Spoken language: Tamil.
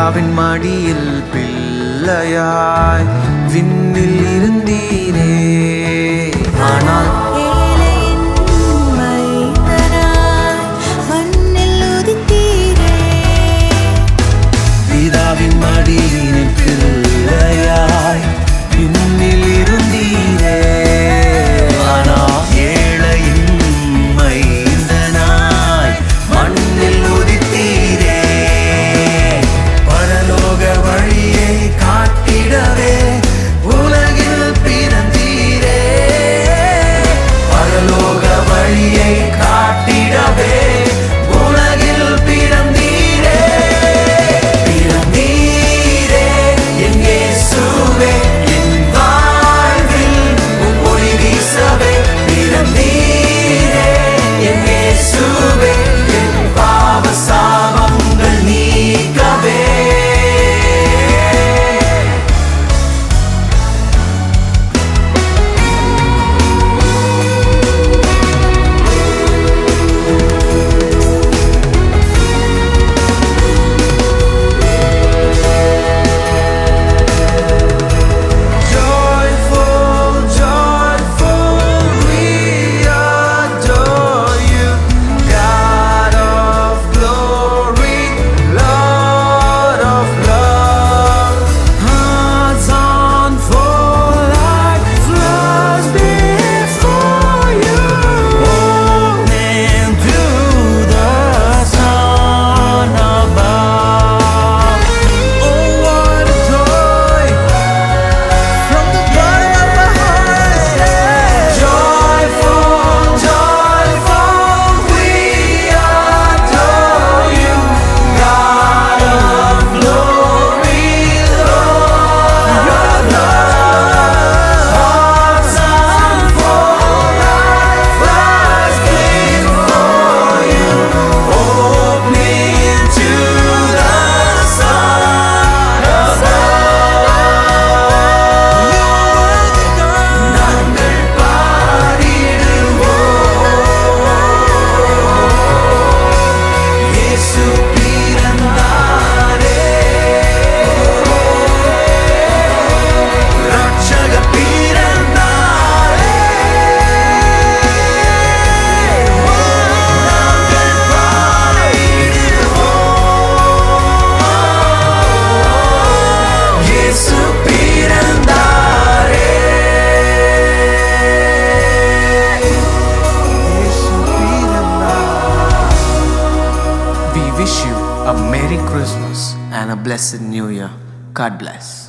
பிதாவின் மடியில் பிள்ளையாய் விண்ணில் இருந்தீரே ஆனால் ஏழையின் மைந்தனாய் மண்ணில் உதித்தீரே பிதாவின் மடியின் பிள்ளையாய் விண்ணில் இருந்தீரே ஆனால் ஏழையின் மைந்தனாய் மண்ணில் உதித்தீரே பரலோக வழியை காட்டிடவே உலகில் பிறந்தீரே பரலோக வழியை காட்டிடவே உலகில் பிறந்தீரே பிறந்தீரே என் இயேசுவே என் வாழ்வில் உம் ஒளி வீசவே பிறந்தீரே என் இயேசுவே என் பாவ சாபங்கள் நீக்கவே Joyful, joyful, we adore you, God of glory, Lord of love. Hearts on full like floods before you. Open to the sun above. Oh, what a joy! From the bottom of my heart, say, Joyful, joyful, we adore you, God of glory, Lord of love. Hearts unfold like flowers before you, opening to the sun above. நாங்கள் பாடிடுவோம் இயேசு பிறந்தாரே ரட்சகர் பிறந்தாரே நாங்கள் பாடிடுவோம் இயேசு பிறந்தாரே We wish you a Merry Christmas and a blessed New Year. God bless.